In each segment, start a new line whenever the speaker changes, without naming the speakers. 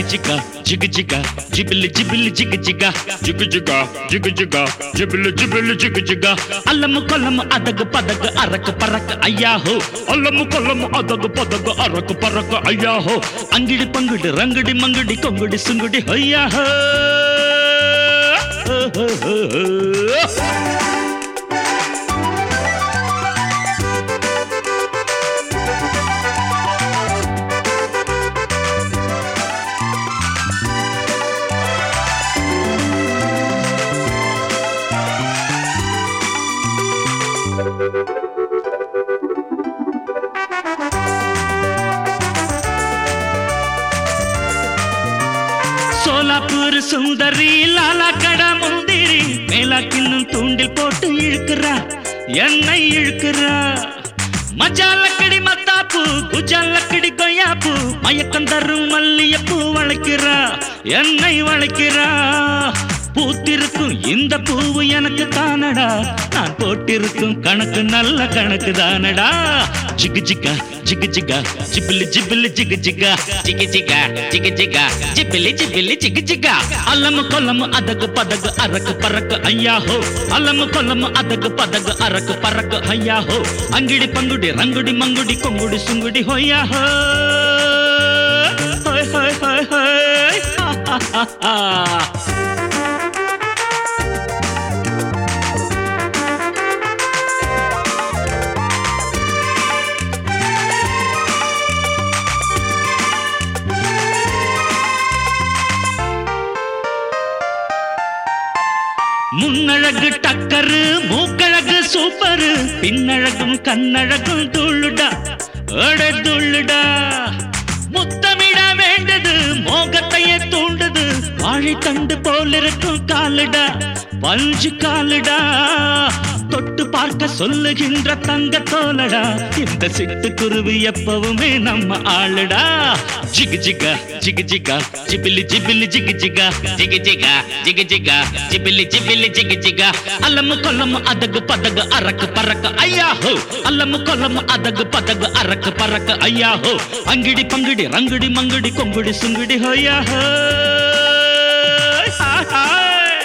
చిక చిక చిక జిబిలి జిబిలి చిక చిక చిక చిక చిక చిక జిబిలి జిబిలి చిక చిక అల్లము కొల్లము అదగు పదగు అరకు పరకు అయ్యాహో అల్లము కొల్లము అదగు పదగు అరకు పరకు అయ్యాహో అంగిడి పంగుడి రంగుడి మంగుడి కొంగుడి సుంగుడి అయ్యాహో சோலாப்பூர் சுந்தரி லாலா கடா முந்திரி மேலாக்கின்னும் தூண்டில் போட்டு இழுக்கிறா என்னை இழுக்கிறா மஜாலக்கடி மத்தாப்பு குஜாலக்கடி கொய்யாப்பு மயக்கம் தரும் மல்லியப்பூ வளைக்கிறா என்னை வளைக்கிறா பூத்திருக்கும் இந்த பூவு எனக்கு தானடா நான் போட்டிருக்கும் கணக்கு நல்ல கணக்கு தானடா ஜிகு ஜிகா ஜிகு ஜிகா ஜிபிலி ஜிபிலி ஜிகு ஜிகா ஜிகு ஜிகா ஜிகு ஜிகா ஜிபிலி ஜிபிலி ஜிகு ஜிகா అల్లము కొల్లము అదగు పదగు అరకు పరకు అయ్యాహో అల్లము కొల్లము అదగు పదగు అరకు పరకు అయ్యాహో అంగిడి పంగుడి రంగుడి మంగుడి కొంగుడి సుంగుడి హోయాహో హోయ్ హోయ్ హోయ్ హోయ్ హా హా హా హా முன்னழகு டக்கரு மூக்கழகு சூப்பரு பின்னழகும் கண்ணழகும் துள்ளுடா அட துள்ளுடா முத்தமிட வேண்டது மோகத்தையே தூண்டுது வாழை தண்டு போல் இருக்கும் காலுடா பஞ்சு காலுடா தொட்டு பார்க்க சொல்லுகின்ற தங்க தோலடா இந்த சிட்டுக்குருவி எப்பவுமே நம்ம ஆளுடா ஜிகு ஜிகா ஜிகு ஜிகா ஜிபிலி ஜிபிலி ஜிகு ஜிகா ஜிகு ஜிகா ஜிகு ஜிகா ஜிபிலி ஜிபிலி ஜிகு ஜிகா అల్లము కొల్లము అదగు పదగు అరకు పరకు అయ్యాహో అల్లము కొల్లము అదగు పదగు అరకు పరకు అయ్యాహో అంగిడి పంగిడి రంగుడి మంగుడి కొంగుడి సుంగుడి హోయాహో హాయ్ హాయ్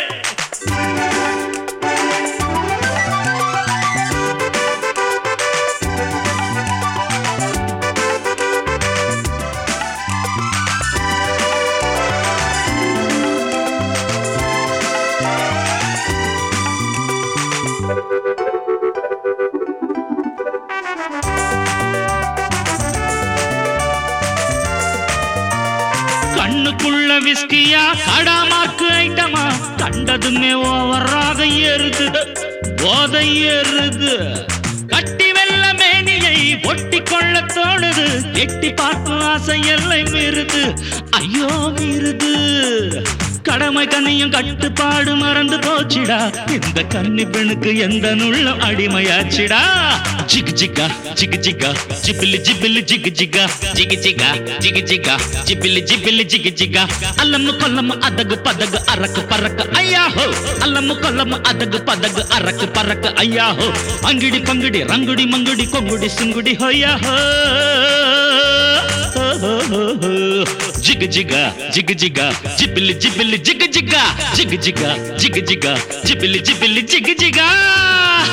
கண்ணுக்குள்ள விஸ்கியா கடாமாக்கு ஐட்டமா கண்டதுமே ஓவராக ஏறுது போதை ஏறுது கட்டி வெள்ள மேனியை ஒட்டி கொள்ள தோணுது எட்டி பார்க்கும் ஆசை எல்லை மீறுது ஐயோ மீறுது கடமை கண்ணியும் கட்டுப்பாடு மறந்து போச்சுடா இந்த கன்னி பெண்ணுக்கு எந்த நுள்ளம் அடிமையாச்சுடா ஜிகு ஜிகா ஜிகு ஜிகா ஜிபிலி ஜிபிலி ஜிகு ஜிகா ஜிகு ஜிகா ஜிகு ஜிகா ஜிபிலி ஜிபிலி ஜிகு ஜிகா అల్లము కొల్లము అదగు పదగు అరకు పరకు అయ్యాహో అల్లము కొల్లము అదగు పదగు అరకు పరకు అయ్యాహో అంగిడి పంగిడి రంగుడి మంగుడి కొంగుడి సింగుడి హోయాహో జిగ జిగ జిగ జిగ జిబిలి జిబిలి జిగ జిగ జిగ జిగ జిగ జిగ జిబిలి జిబిలి జిగ జిగ